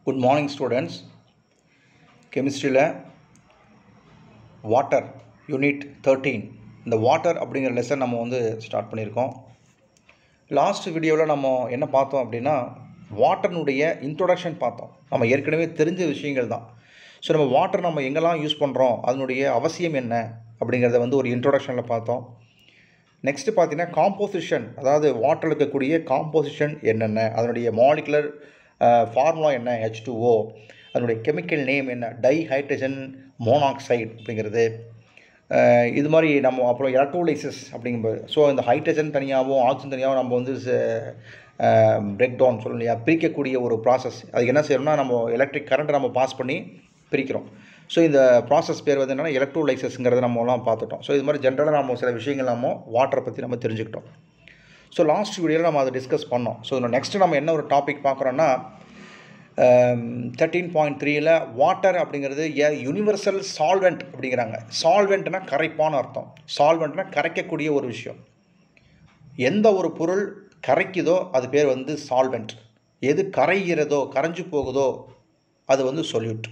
good morning students கெமிஸ்ட்ரியில் water unit thirteen இந்த water அப்படிங்கிற லெசன் நம்ம வந்து ஸ்டார்ட் பண்ணியிருக்கோம் லாஸ்ட் வீடியோவில் நம்ம என்ன பார்த்தோம் அப்படின்னா வாட்டர்னுடைய இன்ட்ரொடக்ஷன் பார்த்தோம் நம்ம ஏற்கனவே தெரிஞ்ச விஷயங்கள் தான் ஸோ நம்ம வாட்டர் நம்ம எங்கெல்லாம் யூஸ் பண்ணுறோம் அதனுடைய அவசியம் என்ன அப்படிங்கிறத வந்து ஒரு இன்ட்ரொடக்ஷனில் பார்த்தோம் நெக்ஸ்ட்டு பார்த்தீங்கன்னா காம்போசிஷன் அதாவது வாட்டரில் இருக்கக்கூடிய காம்போசிஷன் என்னென்ன அதனுடைய மாலிகுலர் ஃபார்முலா என்ன ஹெச் டூஓ அதனுடைய கெமிக்கல் நேம் என்ன டை ஹைட்ரஜன் மோனாக்சைடு அப்படிங்கிறது அஹ் இது மாதிரி நம்ம அப்புறம் எலக்ட்ரோலைசிஸ் அப்படிங்கும்போது ஸோ இந்த ஹைட்ரஜன் தனியாகவும் ஆக்சிஜன் தனியாகவும் நம்ம வந்து பிரேக் டவுன் சொல்லணும் இல்லையா பிரிக்கக்கூடிய ஒரு ப்ராசஸ் அதுக்கு என்ன செய்யணும்னா நம்ம எலக்ட்ரிக் கரண்ட்டை நம்ம பாஸ் பண்ணி பிரிக்கிறோம் ஸோ இந்த ப்ராசஸ் பேர் வந்து என்னென்னா எலக்ட்ரோலைசஸ்ங்கிறத நம்மலாம் பார்த்துட்டோம் ஸோ இது மாதிரி ஜென்ரலாக நம்ம சில விஷயங்கள் நம்ம வாட்டரை பற்றி நம்ம தெரிஞ்சுக்கிட்டோம் ஸோ லாஸ்ட் வீடியோவில் நம்ம அதை டிஸ்கஸ் பண்ணோம் ஸோ நெக்ஸ்ட்டு நம்ம என்ன ஒரு டாபிக் பார்க்குறோன்னா தேர்ட்டீன் பாயிண்ட் த்ரீயில் வாட்டர் அப்படிங்கிறது ஏ யூனிவர்சல் சால்வெண்ட் அப்படிங்கிறாங்க சால்வெண்ட்னா கரைப்பான அர்த்தம் சால்வெண்ட்னா கரைக்கக்கூடிய ஒரு விஷயம் எந்த ஒரு பொருள் கரைக்குதோ அது பேர் வந்து சால்வெண்ட் எது கரைகிறதோ கரைஞ்சு போகுதோ அது வந்து சொல்யூட்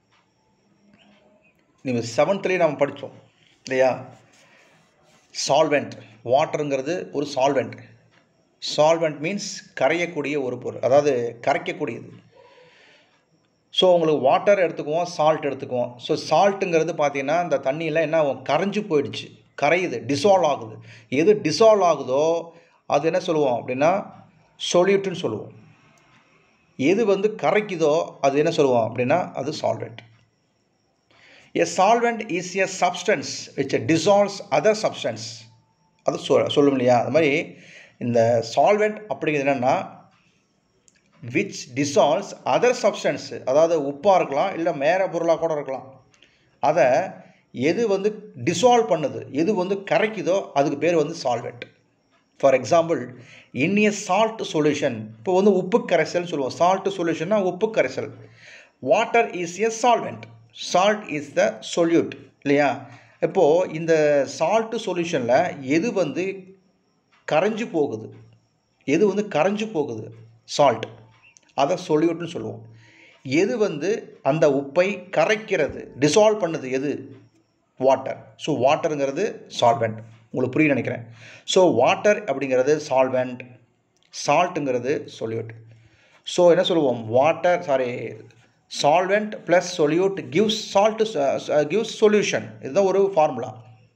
நீங்கள் செவன்த்லேயே நம்ம படித்தோம் இல்லையா சால்வெண்ட் வாட்டருங்கிறது ஒரு சால்வெண்ட் சால்வெண்ட் மீன்ஸ் கரையக்கூடிய ஒரு பொருள் அதாவது கரைக்கக்கூடியது ஸோ உங்களுக்கு வாட்டர் எடுத்துக்குவோம் சால்ட் எடுத்துக்குவோம் ஸோ சால்ட்டுங்கிறது பார்த்தீங்கன்னா இந்த தண்ணியில் என்ன ஆகும் கரைஞ்சு போயிடுச்சு கரையுது டிசால்வ் ஆகுது எது டிசால்வ் ஆகுதோ அது என்ன சொல்லுவோம் அப்படின்னா சொல்யூட்டுன்னு சொல்லுவோம் எது வந்து கரைக்குதோ அது என்ன சொல்லுவோம் அப்படின்னா அது solvent a solvent is a substance which dissolves other substance அது சொல் சொல்லும் இல்லையா அது மாதிரி இந்த சால்வெண்ட் அப்படிங்கிறது என்னென்னா விச் டிசால்வ்ஸ் அதர் சப்ஸ்டன்ஸு அதாவது உப்பாக இருக்கலாம் இல்லை மேற பொருளாக கூட இருக்கலாம் அதை எது வந்து டிசால்வ் பண்ணுது எது வந்து கரைக்குதோ அதுக்கு பேர் வந்து சால்வெண்ட் ஃபார் எக்ஸாம்பிள் இன்னிய சால்ட் சொல்யூஷன் இப்போ வந்து உப்பு கரைசல் சொல்லுவோம் சால்ட் சொல்யூஷன்னா உப்பு கரைசல் water is a solvent salt is the solute இல்லையா இப்போது இந்த சால்ட்டு சொல்யூஷனில் எது வந்து கரைஞ்சு போகுது எது வந்து கரைஞ்சு போகுது சால்ட் அதை சொல்யூட்னு சொல்லுவோம் எது வந்து அந்த உப்பை கரைக்கிறது டிசால்வ் பண்ணுது எது வாட்டர் ஸோ வாட்டருங்கிறது சால்வெண்ட் உங்களுக்கு புரிய நினைக்கிறேன் ஸோ வாட்டர் அப்படிங்கிறது சால்வெண்ட் சால்ட்டுங்கிறது சொல்யூட் ஸோ என்ன சொல்லுவோம் water sorry solvent plus solute gives salt gives solution இதுதான் ஒரு formula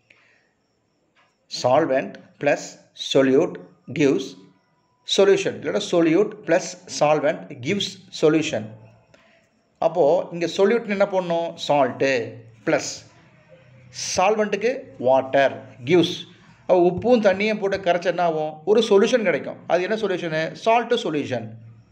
solvent plus solute gives solution இல்லைனா solute plus solvent gives solution அப்போது இங்கே சொல்யூட்னு என்ன பண்ணணும் சால்ட்டு ப்ளஸ் சால்வெண்ட்டுக்கு வாட்டர் கிவ்ஸ் உப்பும் தண்ணியும் போட்டு கரைச்சா என்ன ஆகும் ஒரு சொல்யூஷன் கிடைக்கும் அது என்ன சொல்யூஷனு salt solution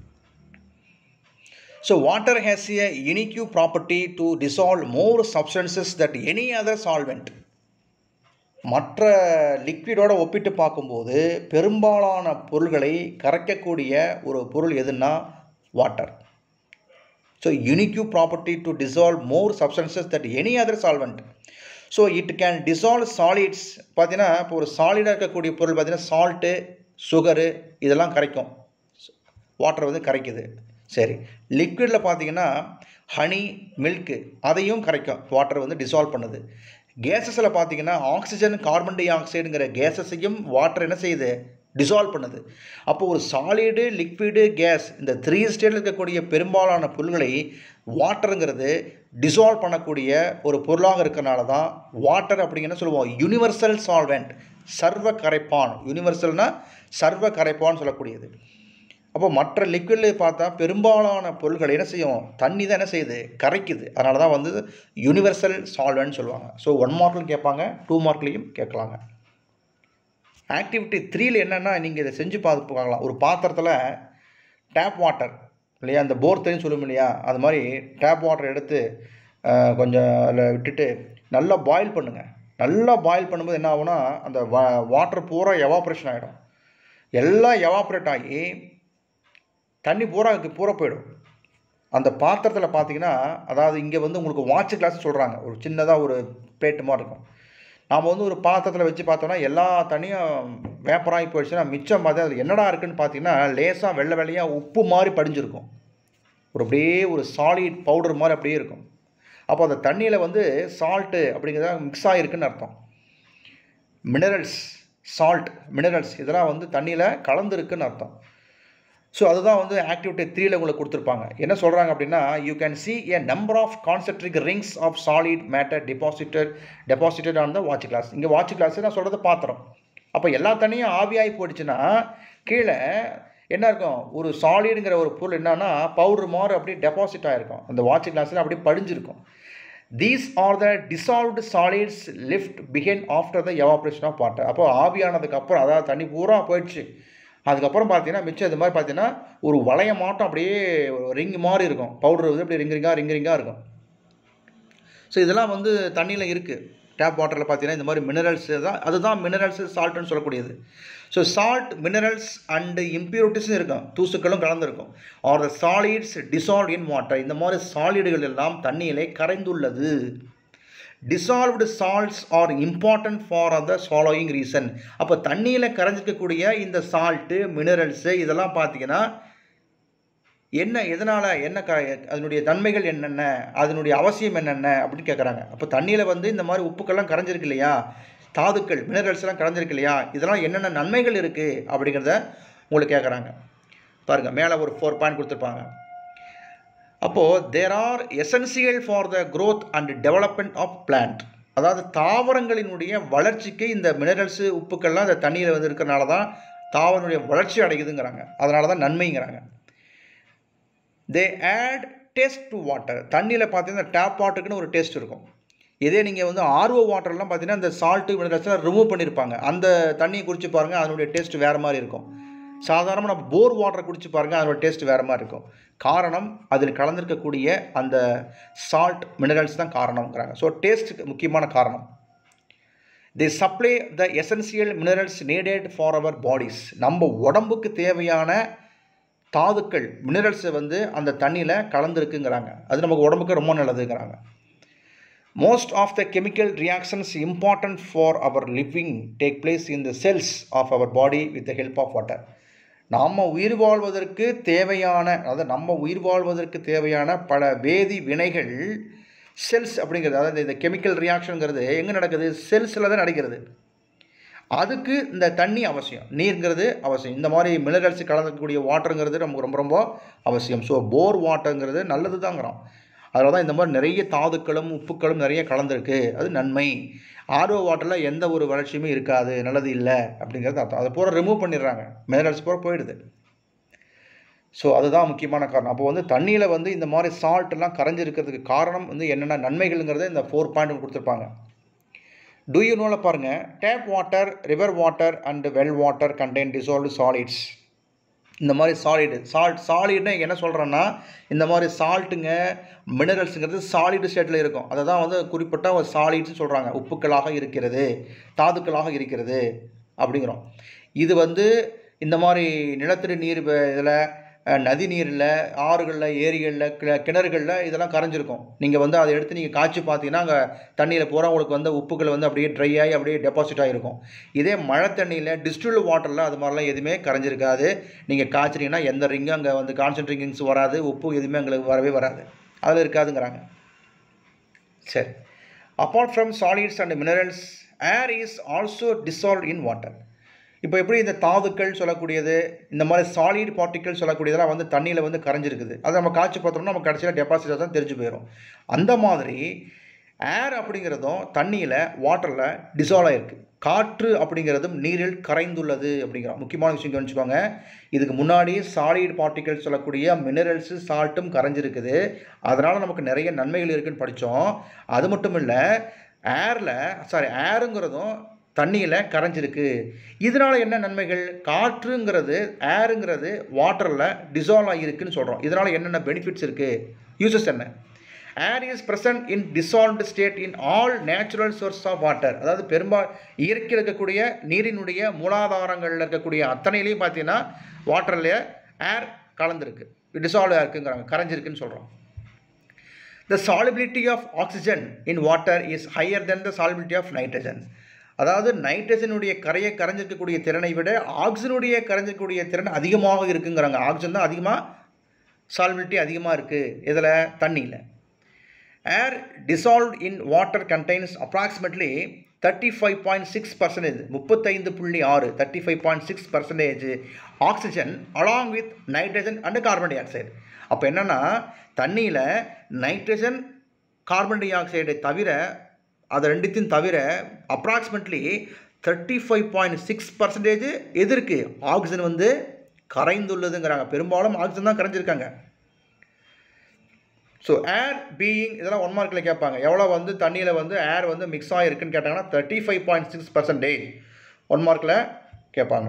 so water has a unique property to dissolve more substances that any other solvent மற்ற லிக்விடோட ஒப்பிட்டு பார்க்கும்போது பெரும்பாலான பொருள்களை கரைக்கக்கூடிய ஒரு பொருள் எதுன்னா water so unique property to dissolve more substances that any other solvent so it can dissolve solids பார்த்தீங்கன்னா இப்போ ஒரு சாலிடாக இருக்கக்கூடிய பொருள் பார்த்தீங்கன்னா சால்ட்டு சுகரு இதெல்லாம் கரைக்கும் வாட்டர் வந்து கரைக்குது சரி லிக்விடில் பார்த்தீங்கன்னா ஹனி மில்க்கு அதையும் கரைக்கும் வாட்டர் வந்து டிசால்வ் பண்ணுது கேஸஸில் பார்த்தீங்கன்னா ஆக்சிஜன் கார்பன் டை ஆக்சைடுங்கிற கேஸஸையும் வாட்டர் என்ன செய்யுது டிசால்வ் பண்ணுது அப்போ ஒரு சாலிடு லிக்விடு கேஸ் இந்த த்ரீ ஸ்டேட்டில் இருக்கக்கூடிய பெரும்பாலான பொருள்களை வாட்டருங்கிறது டிசால்வ் பண்ணக்கூடிய ஒரு பொருளாக இருக்கிறனால தான் வாட்டர் அப்படிங்கிற சொல்லுவோம் யூனிவர்சல் சால்வெண்ட் சர்வ கரைப்பான் யூனிவர்சல்னால் சர்வ கரைப்பான்னு சொல்லக்கூடியது அப்போ மற்ற லிக்விடில் பார்த்தா பெரும்பாலான பொருள்கள் என்ன செய்யும் தண்ணி தான் என்ன செய்யுது கரைக்குது அதனால தான் வந்து யூனிவர்சல் சால்வெண்ட் சொல்லுவாங்க ஸோ ஒன் மார்க்லையும் கேட்பாங்க டூ மார்க்லேயும் கேட்கலாங்க ஆக்டிவிட்டி த்ரீல என்னென்னா நீங்கள் இதை செஞ்சு பார்த்து பார்க்கலாம் ஒரு பாத்திரத்தில் டேப் வாட்டர் இல்லையா அந்த போர் தெரியும் சொல்லுவோம் இல்லையா அது மாதிரி டேப் வாட்டர் எடுத்து கொஞ்சம் அதில் விட்டுட்டு நல்லா பாயில் பண்ணுங்கள் நல்லா பாயில் பண்ணும்போது என்ன ஆகும்னா அந்த வா வாட்டர் பூரா எவாப்ரேஷன் ஆகிடும் எல்லாம் எவாப்ரேட் ஆகி தண்ணி பூரா பூரா போயிடும் அந்த பாத்திரத்தில் பார்த்தீங்கன்னா அதாவது இங்கே வந்து உங்களுக்கு வாட்ச் கிளாஸ் சொல்கிறாங்க ஒரு சின்னதாக ஒரு பிளேட்டு மாதிரி இருக்கும் நாம் வந்து ஒரு பாத்திரத்தில் வச்சு பார்த்தோன்னா எல்லா தண்ணியும் வேப்பராகி போயிடுச்சுன்னா மிச்சம் பார்த்து அதில் என்னடா இருக்குன்னு பார்த்தீங்கன்னா லேசாக வெள்ளை வெள்ளையாக உப்பு மாதிரி படிஞ்சிருக்கும் ஒரு அப்படியே ஒரு சாலிட் பவுடர் மாதிரி அப்படியே இருக்கும் அப்போ அந்த தண்ணியில் வந்து சால்ட்டு அப்படிங்கிறத மிக்ஸ் ஆகிருக்குன்னு அர்த்தம் மினரல்ஸ் சால்ட் மினரல்ஸ் இதெல்லாம் வந்து தண்ணியில் கலந்துருக்குன்னு அர்த்தம் ஸோ அதுதான் வந்து ஆக்டிவிட்டி த்ரீல உங்களுக்கு கொடுத்துருப்பாங்க என்ன சொல்கிறாங்க அப்படின்னா you can see a number of concentric rings of solid matter deposited deposited on the watch glass இங்கே வாட்ச் கிளாஸ் நான் சொல்கிறது பாத்திரம் அப்போ எல்லா தண்ணியும் ஆவியாகி போயிடுச்சுன்னா கீழே என்ன இருக்கும் ஒரு சாலிடுங்கிற ஒரு பொருள் என்னன்னா பவுடர் மாதிரி அப்படியே டெபாசிட் ஆகிருக்கும் அந்த வாட்ச் கிளாஸில் அப்படியே படிஞ்சிருக்கும் these are the dissolved solids left behind after the evaporation of water அப்போ ஆவியானதுக்கு அப்புறம் அதாவது தண்ணி பூரா போயிடுச்சு அதுக்கப்புறம் பார்த்தீங்கன்னா மிச்சம் இது மாதிரி பார்த்தீங்கன்னா ஒரு வளைய மாட்டம் அப்படியே ரிங் மாதிரி இருக்கும் பவுடர் வந்து அப்படியே ரிங் ரிங்காக ரிங் ரிங்காக இருக்கும் ஸோ இதெல்லாம் வந்து தண்ணியில் இருக்குது டேப் வாட்டரில் பார்த்தீங்கன்னா இந்த மாதிரி மினரல்ஸ் தான் அதுதான் மினரல்ஸ் சால்ட்னு சொல்லக்கூடியது ஸோ சால்ட் மினரல்ஸ் அண்டு இம்ப்யூரிட்டிஸும் இருக்கும் தூசுக்களும் கலந்துருக்கும் are the solids dissolve in water இந்த மாதிரி சாலிடுகள் எல்லாம் தண்ணியிலே கரைந்துள்ளது dissolved salts are important for அந்த ஃபாலோயிங் ரீசன் அப்போ தண்ணியில் கரைஞ்சிக்கக்கூடிய இந்த சால்ட்டு மினரல்ஸு இதெல்லாம் பார்த்தீங்கன்னா என்ன எதனால் என்ன க அதனுடைய தன்மைகள் என்னென்ன அதனுடைய அவசியம் என்னென்ன அப்படின்னு கேட்குறாங்க அப்போ தண்ணியில் வந்து இந்த மாதிரி உப்புக்கெல்லாம் கரைஞ்சிருக்கு இல்லையா தாதுக்கள் மினரல்ஸ் எல்லாம் கரைஞ்சிருக்கு இல்லையா இதெல்லாம் என்னென்ன நன்மைகள் இருக்குது அப்படிங்கிறத உங்களுக்கு கேட்குறாங்க பாருங்கள் மேலே ஒரு ஃபோர் பாயிண்ட் கொடுத்துருப்பாங்க அப்போது there are essential for the growth and development of plant அதாவது தாவரங்களினுடைய வளர்ச்சிக்கு இந்த மினரல்ஸு உப்புக்கள்லாம் இந்த தண்ணியில் வந்து இருக்கிறனால தான் தாவரனுடைய வளர்ச்சி அடையுதுங்கிறாங்க அதனால தான் நன்மைங்கிறாங்க they add taste to water தண்ணியில் பார்த்தீங்கன்னா டேப் வாட்டருக்குன்னு ஒரு டேஸ்ட் இருக்கும் இதே நீங்கள் வந்து ஆர்ஓ வாட்டர்லாம் பார்த்தீங்கன்னா இந்த சால்ட்டு மினரல்ஸ்லாம் ரிமூவ் பண்ணியிருப்பாங்க அந்த தண்ணியை குடிச்சு பாருங்கள் அதனுடைய டேஸ்ட் வேறு மாதிரி இருக்கும் சாதாரணமாக நம்ம போர் வாட்டரை குடிச்சு பாருங்கள் அதோட டேஸ்ட் வேறு மாதிரி இருக்கும் காரணம் அதில் கலந்திருக்கக்கூடிய அந்த சால்ட் மினரல்ஸ் தான் காரணம்ங்கிறாங்க ஸோ டேஸ்ட்டுக்கு முக்கியமான காரணம் the supply the essential minerals needed for our bodies நம்ம உடம்புக்கு தேவையான தாதுக்கள் மினரல்ஸை வந்து அந்த தண்ணியில் கலந்துருக்குங்கிறாங்க அது நமக்கு உடம்புக்கு ரொம்ப நல்லதுங்கிறாங்க most of the chemical reactions important for our living take place in the cells of our body with the help of water நாம் உயிர் வாழ்வதற்கு தேவையான அதாவது நம்ம உயிர் வாழ்வதற்கு தேவையான பல வேதி வினைகள் செல்ஸ் அப்படிங்கிறது அதாவது இந்த கெமிக்கல் ரியாக்ஷனுங்கிறது எங்கே நடக்குது செல்ஸில் தான் நடக்கிறது அதுக்கு இந்த தண்ணி அவசியம் நீருங்கிறது அவசியம் இந்த மாதிரி மினரல்ஸ் கலந்துக்கக்கூடிய வாட்டருங்கிறது நமக்கு ரொம்ப ரொம்ப அவசியம் ஸோ போர் வாட்டருங்கிறது நல்லது தாங்கிறோம் அதில் தான் இந்த மாதிரி நிறைய தாதுக்களும் உப்புக்களும் நிறைய கலந்துருக்கு அது நன்மை ஆர்ஓ வாட்டரில் எந்த ஒரு வளர்ச்சியுமே இருக்காது நல்லது இல்லை அப்படிங்கிறது அர்த்தம் அதை பூரா ரிமூவ் பண்ணிடுறாங்க மினரல்ஸ் பூரா போயிடுது ஸோ அதுதான் முக்கியமான காரணம் அப்போ வந்து தண்ணியில் வந்து இந்த மாதிரி சால்ட் எல்லாம் கரைஞ்சிருக்கிறதுக்கு காரணம் வந்து என்னென்ன நன்மைகள்ங்கிறத இந்த ஃபோர் பாயிண்ட் கொடுத்துருப்பாங்க டூ யூ நோவில் பாருங்கள் tap water river water and well water contain dissolved solids இந்த மாதிரி சாலிடு சால்ட் சாலிட்னா என்ன சொல்கிறேன்னா இந்த மாதிரி சால்ட்டுங்க மினரல்ஸுங்கிறது சாலிடு ஸ்டேட்டில் இருக்கும் அதை தான் வந்து குறிப்பிட்ட ஒரு சாலிட்ஸ் சொல்கிறாங்க உப்புக்களாக இருக்கிறது தாதுக்களாக இருக்கிறது அப்படிங்கிறோம் இது வந்து இந்த மாதிரி நிலத்தடி நீர் இதில் நதி நீரில் ஆறுகளில் ஏரிகளில் கி கிணறுகளில் இதெல்லாம் கரைஞ்சிருக்கும் நீங்கள் வந்து அதை எடுத்து நீங்கள் காய்ச்சி பார்த்தீங்கன்னா அங்கே தண்ணியில் பூரா உங்களுக்கு வந்து உப்புகள் வந்து அப்படியே ட்ரை ஆகி அப்படியே டெபாசிட் ஆகிருக்கும் இதே மழை தண்ணியில் டிஸ்டில் வாட்டரில் அது மாதிரிலாம் எதுவுமே கரைஞ்சிருக்காது நீங்கள் காய்ச்சினீங்கன்னா எந்த ரிங்கும் அங்கே வந்து கான்சன்ட்ரேட் ரிங்ஸ் வராது உப்பு எதுவுமே எங்களுக்கு வரவே வராது அதில் இருக்காதுங்கிறாங்க சரி apart from solids and minerals air is also dissolve in water இப்போ எப்படி இந்த தாதுக்கள் சொல்லக்கூடியது இந்த மாதிரி சாலிட் பார்ட்டிக்கல் சொல்லக்கூடியதெல்லாம் வந்து தண்ணியில் வந்து கரைஞ்சிருக்குது அதை நம்ம காய்ச்சி பார்த்தோம்னா நம்ம கடைசியில் டெபாசிட் தான் தெரிஞ்சு போயிடும் அந்த மாதிரி ஏர் அப்படிங்கிறதும் தண்ணியில் வாட்டரில் டிசால்வ் ஆகிருக்கு காற்று அப்படிங்கிறதும் நீரில் கரைந்துள்ளது அப்படிங்கிற முக்கியமான விஷயம் கவனிச்சுக்கோங்க இதுக்கு முன்னாடி சாலிட் பார்ட்டிகல் சொல்லக்கூடிய மினரல்ஸு சால்ட்டும் கரைஞ்சிருக்குது அதனால் நமக்கு நிறைய நன்மைகள் இருக்குன்னு படித்தோம் அது மட்டும் இல்லை ஏரில் சாரி ஏருங்கிறதும் தண்ணியில் கரைஞ்சிருக்கு இதனால் என்ன நன்மைகள் காற்றுங்கிறது ஏருங்கிறது வாட்டரில் டிசால்வ் ஆகியிருக்குன்னு சொல்கிறோம் இதனால் என்னென்ன பெனிஃபிட்ஸ் இருக்குது யூசஸ் என்ன air is present in dissolved state in all natural source of water அதாவது பெரும்பா இயற்கையில் இருக்கக்கூடிய நீரினுடைய மூலாதாரங்களில் இருக்கக்கூடிய அத்தனையிலையும் பார்த்தீங்கன்னா வாட்டரில் ஏர் கலந்துருக்கு டிசால்வ் இருக்குங்கிறாங்க கரைஞ்சிருக்குன்னு சொல்கிறோம் the solubility of oxygen in water is higher then the solubility of nitrogen அதாவது நைட்ரஜனுடைய கரையை கரைஞ்சிருக்கக்கூடிய திறனை விட ஆக்சிஜனுடைய கரைஞ்சிருக்கக்கூடிய திறன் அதிகமாக இருக்குங்கிறாங்க ஆக்சிஜன் தான் அதிகமாக சால்பிலிட்டி அதிகமாக இருக்குது இதில் தண்ணியில் air dissolved in water contains approximately thirty five point six percentage முப்பத்தைந்து புள்ளி ஆறு thirty five point six percentage oxygen along with nitrogen and carbon dioxide அப்போ என்னென்னா தண்ணியில் நைட்ரஜன் கார்பன் டை ஆக்சைடை தவிர அதை ரெண்டுத்தையும் தவிர approximately thirty five point six percentage எது இருக்குது ஆக்சிஜன் வந்து கரைந்துள்ளதுங்கிறாங்க பெரும்பாலும் ஆக்சிஜன் தான் கரைஞ்சிருக்காங்க ஸோ ஏர் பீயிங் இதெல்லாம் ஒன் மார்க்கில் கேட்பாங்க எவ்வளோ வந்து தண்ணியில் வந்து ஏர் வந்து மிக்ஸ் ஆகிருக்குன்னு கேட்டாங்கன்னா thirty five point six percentage one மார்க்கில் கேட்பாங்க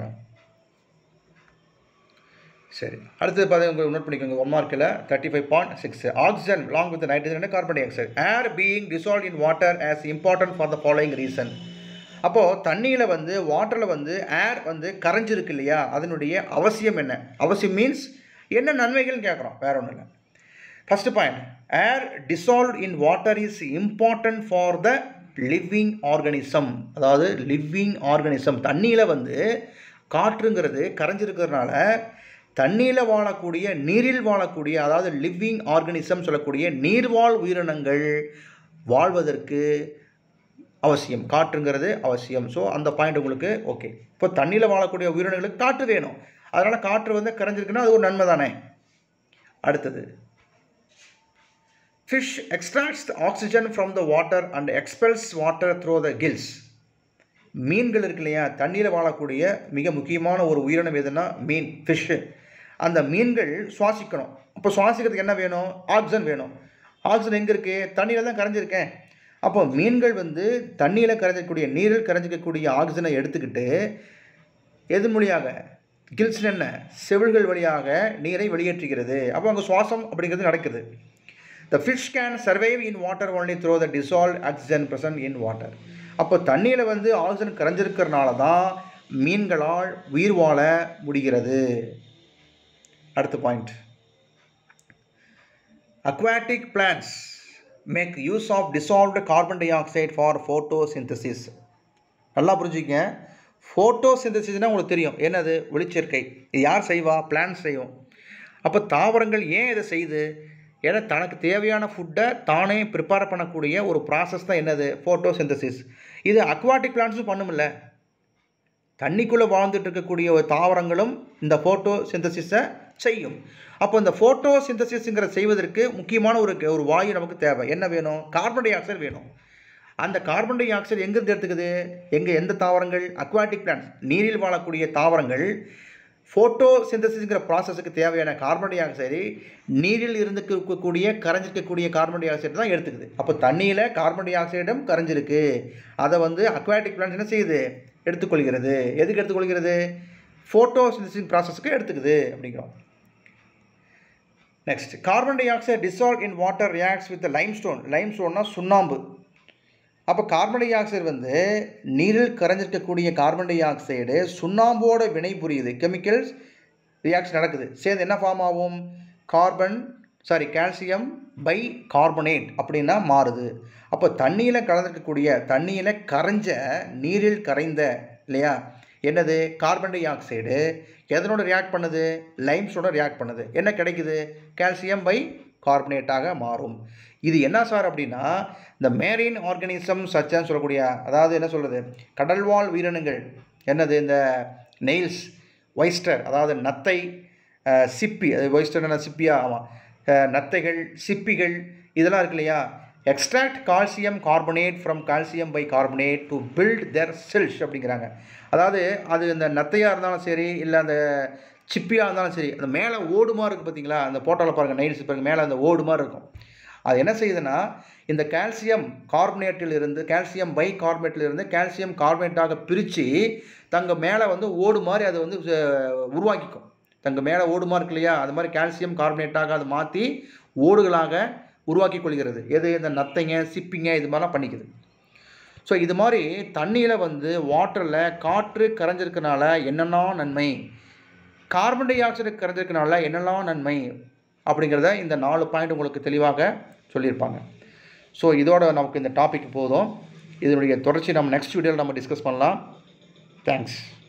சரி அடுத்தது பார்த்தீங்க நோட் பண்ணிக்கோங்க ஒன் மார்க்கில் thirty five point six oxygen long with nitrogen carbon dioxide air being dissolve in water as important for the following reason அப்போது தண்ணியில் வந்து வாட்டரில் வந்து ஏர் வந்து கரைஞ்சிருக்கு இல்லையா அதனுடைய அவசியம் என்ன அவசியம் மீன்ஸ் என்ன நன்மைகள்னு கேட்குறோம் வேற ஒன்றும் இல்லை first point air dissolve in water is important for the living organism அதாவது லிவிங் ஆர்கனிசம் தண்ணியில் வந்து காற்றுங்கிறது கரைஞ்சிருக்கிறதுனால தண்ணியில் வாழக்கூடிய நீரில் வாழக்கூடிய அதாவது லிவிங் ஆர்கனிசம் சொல்லக்கூடிய நீர்வாழ் உயிரினங்கள் வாழ்வதற்கு அவசியம் காற்றுங்கிறது அவசியம் ஸோ அந்த பாயிண்ட் உங்களுக்கு ஓகே இப்போ தண்ணியில் வாழக்கூடிய உயிரினங்களுக்கு காற்று வேணும் அதனால் காற்று வந்து கரைஞ்சிருக்குன்னா அது ஒரு நன்மை தானே அடுத்தது fish extracts oxygen from the water and expels water through the gills மீன்கள் இருக்கு இல்லையா தண்ணியில் வாழக்கூடிய மிக முக்கியமான ஒரு உயிரினம் எதுனா மீன் ஃபிஷ்ஷு அந்த மீன்கள் சுவாசிக்கணும் அப்போ சுவாசிக்கிறதுக்கு என்ன வேணும் ஆக்சிஜன் வேணும் ஆக்சிஜன் எங்கே இருக்குது தண்ணியில் தான் கரைஞ்சிருக்கேன் அப்போ மீன்கள் வந்து தண்ணியில் கரைஞ்சிக்கக்கூடிய நீரில் கரைஞ்சிக்கக்கூடிய ஆக்சிஜனை எடுத்துக்கிட்டு எது மொழியாக கில்ஸ் என்ன செவில்கள் வழியாக நீரை வெளியேற்றுகிறது அப்போ அங்கே சுவாசம் அப்படிங்கிறது நடக்குது the fish can survive in water only through the dissolve oxygen present in water அப்போ தண்ணியில் வந்து ஆக்சிஜன் கரைஞ்சிருக்கிறனால தான் மீன்களால் உயிர் வாழ முடிகிறது அடுத்த point aquatic plants make use of dissolved carbon dioxide for photosynthesis நல்லா புரிஞ்சுக்கங்க ஃபோட்டோசிந்தசிஸ்னால் உங்களுக்கு தெரியும் என்னது ஒளிச்சேர்க்கை இது யார் செய்வா பிளான்ஸ் செய்யும் அப்போ தாவரங்கள் ஏன் இதை செய்யுது ஏன்னா தனக்கு தேவையான ஃபுட்டை தானே ப்ரிப்பேர் பண்ணக்கூடிய ஒரு ப்ராசஸ் தான் என்னது ஃபோட்டோசிந்தசிஸ் இது அக்வாட்டிக் பிளான்ஸும் பண்ணுமில்ல தண்ணிக்குள்ளே வாழ்ந்துட்டு இருக்கக்கூடிய ஒரு தாவரங்களும் இந்த ஃபோட்டோ சிந்தசிஸை செய்யும் அப்போ இந்த ஃபோட்டோ சிந்தசிஸுங்கிற செய்வதற்கு முக்கியமான ஒரு ஒரு வாயு நமக்கு தேவை என்ன வேணும் கார்பன் டை ஆக்சைடு வேணும் அந்த கார்பன் டை ஆக்சைடு எங்கேருந்து எடுத்துக்குது எங்கே எந்த தாவரங்கள் அக்வாட்டிக் பிளான்ஸ் நீரில் வாழக்கூடிய தாவரங்கள் ஃபோட்டோ சிந்தசிஸ்ங்கிற ப்ராசஸுக்கு தேவையான கார்பன் டை ஆக்சைடு நீரில் இருந்து இருக்கக்கூடிய கரைஞ்சிருக்கக்கூடிய கார்பன் டை ஆக்சைடு தான் எடுத்துக்குது அப்போ தண்ணியில் கார்பன் டை ஆக்சைடும் கரைஞ்சிருக்கு அதை வந்து அக்வாட்டிக் பிளான்ஸ் என்ன செய்யுது எடுத்துக்கொள்கிறது எதுக்கு எடுத்துக்கொள்கிறது ஃபோட்டோ சிந்தசிங் ப்ராசஸுக்கு எடுத்துக்குது அப்படிங்கிறோம் next carbon dioxide dissolve in water reacts with limestone லைம்ஸ்டோன்னா சுண்ணாம்பு அப்போ கார்பன் டை ஆக்சைடு வந்து நீரில் கரைஞ்சிருக்கக்கூடிய கார்பன் டை ஆக்சைடு சுண்ணாம்போட வினை புரியுது கெமிக்கல்ஸ் ரியாக்ஷன் நடக்குது சேர்ந்து என்ன ஃபார்ம் ஆகும் carbon sorry calcium bicarbonate அப்படின்னா மாறுது அப்போ தண்ணியில் கலந்துருக்கக்கூடிய தண்ணியில் கரைஞ்ச நீரில் கரைந்த இல்லையா என்னது கார்பன் டை ஆக்சைடு எதனோட ரியாக்ட் பண்ணுது லைம்ஸோட ரியாக்ட் பண்ணுது என்ன கிடைக்குது கால்சியம் பை கார்பனேட்டாக மாறும் இது என்ன சார் அப்படின்னா இந்த மேரின் ஆர்கனிசம் சச்சன்னு சொல்லக்கூடிய அதாவது என்ன சொல்கிறது கடல்வாழ் உயிரினங்கள் என்னது இந்த நெயில்ஸ் ஒய்ஸ்டர் அதாவது நத்தை அஹ், சிப்பி அது ஒய்ஸ்டர் என்ன சிப்பியா ஆமாம் அஹ், நத்தைகள் சிப்பிகள் இதெல்லாம் இருக்கு இல்லையா extract calcium carbonate from calcium bicarbonate to build their cells அப்படிங்கிறாங்க அதாவது அது இந்த நத்தையாக இருந்தாலும் சரி இல்லை அந்த சிப்பியாக இருந்தாலும் சரி அந்த மேலே ஓடுமா இருக்குது பார்த்தீங்களா அந்த போட்டோவில் பாருங்கள் நைல்ஸ் பாருங்கள் மேலே அந்த ஓடு மாதிரி இருக்கும் அது என்ன செய்யுதுன்னா இந்த கால்சியம் கார்பனேட்டில் இருந்து கால்சியம் பை கார்பனேட்டில் இருந்து கால்சியம் கார்பனேட்டாக பிரித்து தங்க மேலே வந்து ஓடு மாதிரி அதை வந்து அஹ், உருவாக்கிக்கும் தங்க மேலே ஓடுமா இருக்கு இல்லையா அது மாதிரி கால்சியம் கார்பனேட்டாக அதை மாற்றி ஓடுகளாக உருவாக்கி கொள்கிறது எது இந்த நத்தைங்க சிப்பிங்க இது மாதிரிலாம் பண்ணிக்குது ஸோ இது மாதிரி தண்ணியில் வந்து வாட்டரில் காற்று கரைஞ்சிருக்கனால என்னெல்லாம் நன்மை கார்பன் டை ஆக்சைடு கரைஞ்சிருக்கனால என்னெல்லாம் நன்மை அப்படிங்கிறத இந்த நாலு பாயிண்ட் உங்களுக்கு தெளிவாக சொல்லியிருப்பாங்க ஸோ இதோட நமக்கு இந்த டாபிக் போதும் இதனுடைய தொடர்ச்சி நம்ம நெக்ஸ்ட் வீடியோவில் நம்ம டிஸ்கஸ் பண்ணலாம் தேங்க்ஸ்